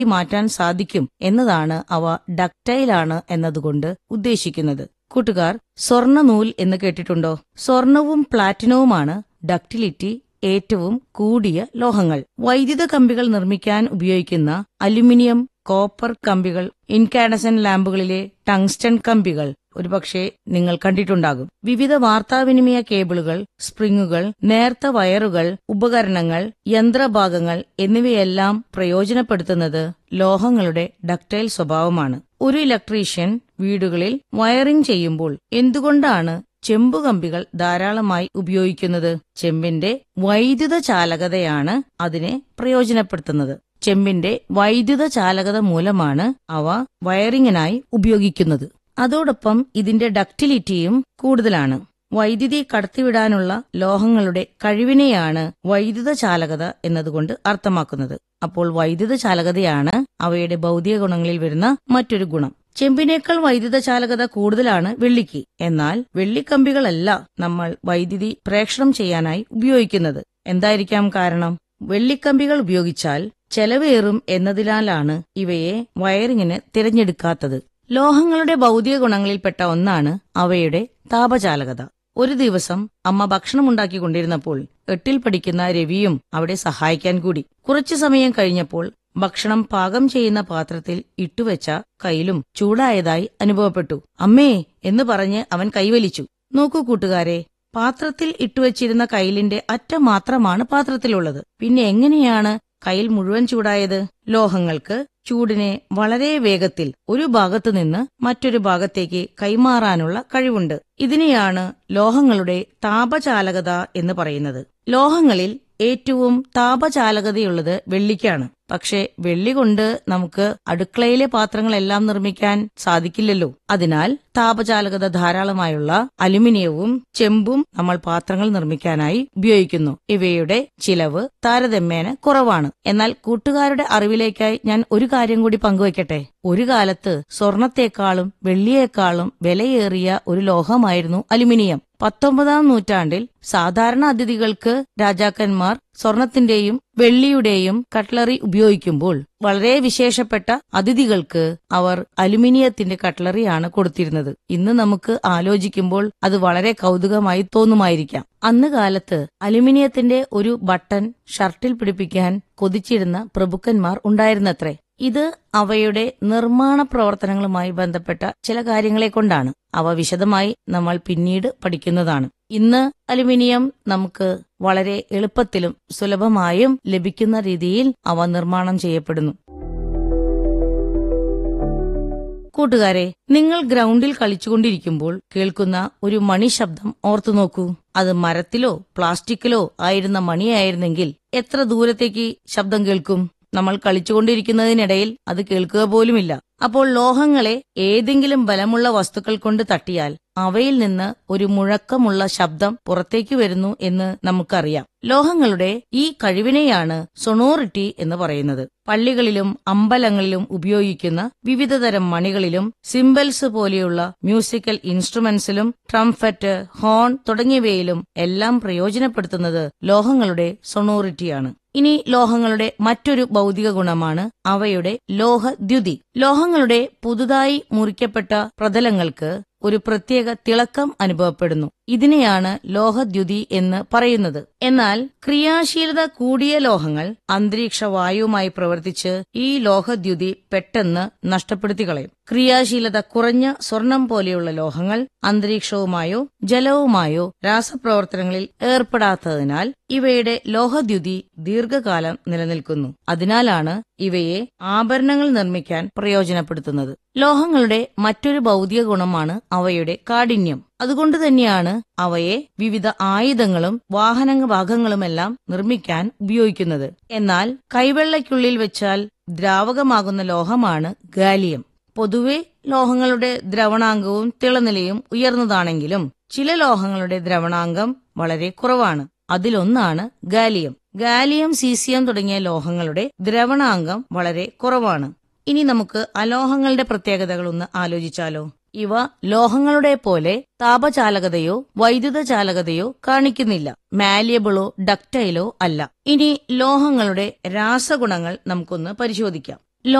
മാറ്റാൻ സാധിക്കും എന്നതാണ് അവ ഡക്റ്റൈലാണ് എന്നതുകൊണ്ട് ഉദ്ദേശിക്കുന്നത് കൂട്ടുകാർ സ്വർണ്ണനൂൽ എന്ന് കേട്ടിട്ടുണ്ടോ സ്വർണവും പ്ലാറ്റിനവുമാണ് ഡക്റ്റിലിറ്റി ഏറ്റവും കൂടിയ ലോഹങ്ങൾ വൈദ്യുത കമ്പികൾ നിർമ്മിക്കാൻ ഉപയോഗിക്കുന്ന അലുമിനിയം കോപ്പർ കമ്പികൾ ഇൻകാഡസൻ ലാമ്പുകളിലെ ടങ്സ്റ്റൺ കമ്പികൾ ഒരുപക്ഷെ നിങ്ങൾ കണ്ടിട്ടുണ്ടാകും വിവിധ വാർത്താവിനിമയ കേബിളുകൾ സ്പ്രിങ്ങുകൾ നേർത്ത വയറുകൾ ഉപകരണങ്ങൾ യന്ത്രഭാഗങ്ങൾ എന്നിവയെല്ലാം പ്രയോജനപ്പെടുത്തുന്നത് ലോഹങ്ങളുടെ ഡക്റ്റൈൽ സ്വഭാവമാണ് ഒരു ഇലക്ട്രീഷ്യൻ വീടുകളിൽ വയറിംഗ് ചെയ്യുമ്പോൾ എന്തുകൊണ്ടാണ് ചെമ്പുകമ്പികൾ ധാരാളമായി ഉപയോഗിക്കുന്നത് ചെമ്പിന്റെ വൈദ്യുത ചാലകതയാണ് അതിനെ പ്രയോജനപ്പെടുത്തുന്നത് ചെമ്പിന്റെ വൈദ്യുത ചാലകത മൂലമാണ് അവ വയറിങ്ങിനായി ഉപയോഗിക്കുന്നത് അതോടൊപ്പം ഇതിന്റെ ഡക്റ്റിലിറ്റിയും കൂടുതലാണ് വൈദ്യുതി കടത്തിവിടാനുള്ള ലോഹങ്ങളുടെ കഴിവിനെയാണ് വൈദ്യുത ചാലകത എന്നതുകൊണ്ട് അർത്ഥമാക്കുന്നത് അപ്പോൾ വൈദ്യുത ചാലകതയാണ് അവയുടെ ഭൗതിക ഗുണങ്ങളിൽ വരുന്ന മറ്റൊരു ഗുണം ചെമ്പിനേക്കാൾ വൈദ്യുത ചാലകത കൂടുതലാണ് വെള്ളിക്ക് എന്നാൽ വെള്ളിക്കമ്പികളല്ല നമ്മൾ വൈദ്യുതി പ്രേക്ഷണം ചെയ്യാനായി ഉപയോഗിക്കുന്നത് എന്തായിരിക്കാം കാരണം വെള്ളിക്കമ്പികൾ ഉപയോഗിച്ചാൽ ചെലവേറും എന്നതിനാലാണ് ഇവയെ വയറിങ്ങിന് തിരഞ്ഞെടുക്കാത്തത് ലോഹങ്ങളുടെ ഭൗതിക ഗുണങ്ങളിൽപ്പെട്ട ഒന്നാണ് അവയുടെ താപചാലകത ഒരു ദിവസം അമ്മ ഭക്ഷണമുണ്ടാക്കിക്കൊണ്ടിരുന്നപ്പോൾ എട്ടിൽ പഠിക്കുന്ന രവിയും അവിടെ സഹായിക്കാൻ കൂടി കുറച്ചു സമയം കഴിഞ്ഞപ്പോൾ ഭക്ഷണം പാകം ചെയ്യുന്ന പാത്രത്തിൽ ഇട്ടുവെച്ച കയ്യിലും ചൂടായതായി അനുഭവപ്പെട്ടു അമ്മേ എന്ന് പറഞ്ഞ് അവൻ കൈവലിച്ചു നോക്കൂ കൂട്ടുകാരെ പാത്രത്തിൽ ഇട്ടുവച്ചിരുന്ന കയ്യിലിന്റെ അറ്റം മാത്രമാണ് പാത്രത്തിലുള്ളത് പിന്നെ എങ്ങനെയാണ് കയ്യിൽ മുഴുവൻ ചൂടായത് ലോഹങ്ങൾക്ക് ചൂടിനെ വളരെ വേഗത്തിൽ ഒരു ഭാഗത്തു നിന്ന് മറ്റൊരു ഭാഗത്തേക്ക് കൈമാറാനുള്ള കഴിവുണ്ട് ഇതിനെയാണ് ലോഹങ്ങളുടെ താപചാലകത എന്ന് പറയുന്നത് ലോഹങ്ങളിൽ ഏറ്റവും താപചാലകതയുള്ളത് വെള്ളിക്കാണ് പക്ഷേ വെള്ളി കൊണ്ട് നമുക്ക് അടുക്കളയിലെ പാത്രങ്ങളെല്ലാം നിർമ്മിക്കാൻ സാധിക്കില്ലല്ലോ അതിനാൽ താപചാലകത ധാരാളമായുള്ള അലുമിനിയവും ചെമ്പും നമ്മൾ പാത്രങ്ങൾ നിർമ്മിക്കാനായി ഉപയോഗിക്കുന്നു ഇവയുടെ ചിലവ് താരതമ്യേന കുറവാണ് എന്നാൽ കൂട്ടുകാരുടെ അറിവിലേക്കായി ഞാൻ ഒരു കാര്യം കൂടി പങ്കുവയ്ക്കട്ടെ ഒരു കാലത്ത് സ്വർണത്തെക്കാളും വെള്ളിയേക്കാളും വിലയേറിയ ഒരു ലോഹമായിരുന്നു അലുമിനിയം പത്തൊമ്പതാം നൂറ്റാണ്ടിൽ സാധാരണ അതിഥികൾക്ക് രാജാക്കന്മാർ സ്വർണത്തിന്റെയും വെള്ളിയുടെയും കട്ട്ലറി ഉപയോഗിക്കുമ്പോൾ വളരെ വിശേഷപ്പെട്ട അതിഥികൾക്ക് അവർ അലുമിനിയത്തിന്റെ കട്ട്ലറിയാണ് കൊടുത്തിരുന്നത് ഇന്ന് നമുക്ക് ആലോചിക്കുമ്പോൾ അത് വളരെ കൗതുകമായി തോന്നുമായിരിക്കാം അന്ന് കാലത്ത് അലുമിനിയത്തിന്റെ ഒരു ബട്ടൺ ഷർട്ടിൽ പിടിപ്പിക്കാൻ കൊതിച്ചിരുന്ന പ്രഭുക്കന്മാർ ഉണ്ടായിരുന്നത്രേ ഇത് അവയുടെ നിർമ്മാണ പ്രവർത്തനങ്ങളുമായി ബന്ധപ്പെട്ട ചില കാര്യങ്ങളെ കൊണ്ടാണ് അവ വിശദമായി നമ്മൾ പിന്നീട് പഠിക്കുന്നതാണ് ഇന്ന് അലുമിനിയം നമുക്ക് വളരെ എളുപ്പത്തിലും സുലഭമായും ലഭിക്കുന്ന രീതിയിൽ അവ നിർമ്മാണം ചെയ്യപ്പെടുന്നു കൂട്ടുകാരെ നിങ്ങൾ ഗ്രൗണ്ടിൽ കളിച്ചുകൊണ്ടിരിക്കുമ്പോൾ കേൾക്കുന്ന ഒരു മണി ശബ്ദം ഓർത്തു നോക്കൂ അത് മരത്തിലോ പ്ലാസ്റ്റിക്കിലോ ആയിരുന്ന മണിയായിരുന്നെങ്കിൽ എത്ര ദൂരത്തേക്ക് ശബ്ദം കേൾക്കും നമ്മൾ കളിച്ചുകൊണ്ടിരിക്കുന്നതിനിടയിൽ അത് കേൾക്കുക പോലുമില്ല അപ്പോൾ ലോഹങ്ങളെ ഏതെങ്കിലും ബലമുള്ള വസ്തുക്കൾ കൊണ്ട് തട്ടിയാൽ അവയിൽ നിന്ന് ഒരു മുഴക്കമുള്ള ശബ്ദം പുറത്തേക്ക് വരുന്നു എന്ന് നമുക്കറിയാം ലോഹങ്ങളുടെ ഈ കഴിവിനെയാണ് സൊണോറിറ്റി എന്ന് പറയുന്നത് പള്ളികളിലും അമ്പലങ്ങളിലും ഉപയോഗിക്കുന്ന വിവിധതരം മണികളിലും സിംബൽസ് പോലെയുള്ള മ്യൂസിക്കൽ ഇൻസ്ട്രുമെന്റ്സിലും ട്രംഫറ്റ് ഹോൺ തുടങ്ങിയവയിലും എല്ലാം പ്രയോജനപ്പെടുത്തുന്നത് ലോഹങ്ങളുടെ സൊണോറിറ്റിയാണ് ഇനി ലോഹങ്ങളുടെ മറ്റൊരു ഭൗതിക ഗുണമാണ് അവയുടെ ലോഹദ്യുതി ലോഹങ്ങളുടെ പുതുതായി മുറിക്കപ്പെട്ട പ്രതലങ്ങൾക്ക് ഒരു പ്രത്യേക തിളക്കം അനുഭവപ്പെടുന്നു ഇതിനെയാണ് ലോഹദ്യുതി എന്ന് പറയുന്നത് എന്നാൽ ക്രിയാശീലത കൂടിയ ലോഹങ്ങൾ അന്തരീക്ഷ വായുവുമായി പ്രവർത്തിച്ച് ഈ ലോഹദ്യുതി പെട്ടെന്ന് നഷ്ടപ്പെടുത്തി കളയും ക്രിയാശീലത കുറഞ്ഞ സ്വർണം പോലെയുള്ള ലോഹങ്ങൾ അന്തരീക്ഷവുമായോ ജലവുമായോ രാസപ്രവർത്തനങ്ങളിൽ ഏർപ്പെടാത്തതിനാൽ ഇവയുടെ ലോഹദ്യുതി ദീർഘകാലം നിലനിൽക്കുന്നു അതിനാലാണ് ഇവയെ ആഭരണങ്ങൾ നിർമ്മിക്കാൻ പ്രയോജനപ്പെടുത്തുന്നത് ലോഹങ്ങളുടെ മറ്റൊരു ഭൗതിക ഗുണമാണ് അവയുടെ കാഠിന്യം അതുകൊണ്ട് തന്നെയാണ് അവയെ വിവിധ ആയുധങ്ങളും വാഹന ഭാഗങ്ങളുമെല്ലാം നിർമ്മിക്കാൻ ഉപയോഗിക്കുന്നത് എന്നാൽ കൈവെള്ളയ്ക്കുള്ളിൽ വെച്ചാൽ ദ്രാവകമാകുന്ന ലോഹമാണ് ഗാലിയം പൊതുവെ ലോഹങ്ങളുടെ ദ്രവണാങ്കവും തിളനിലയും ഉയർന്നതാണെങ്കിലും ചില ലോഹങ്ങളുടെ ദ്രവണാങ്കം വളരെ കുറവാണ് അതിലൊന്നാണ് ഗാലിയം ഗാലിയം സീസിയം തുടങ്ങിയ ലോഹങ്ങളുടെ ദ്രവണാങ്കം വളരെ കുറവാണ് ഇനി നമുക്ക് അലോഹങ്ങളുടെ പ്രത്യേകതകൾ ഒന്ന് ആലോചിച്ചാലോ ഇവ ലോഹങ്ങളുടെ പോലെ താപചാലകതയോ വൈദ്യുത ചാലകതയോ കാണിക്കുന്നില്ല മാലിയബിളോ ഡക്റ്റൈലോ അല്ല ഇനി ലോഹങ്ങളുടെ രാസഗുണങ്ങൾ നമുക്കൊന്ന് പരിശോധിക്കാം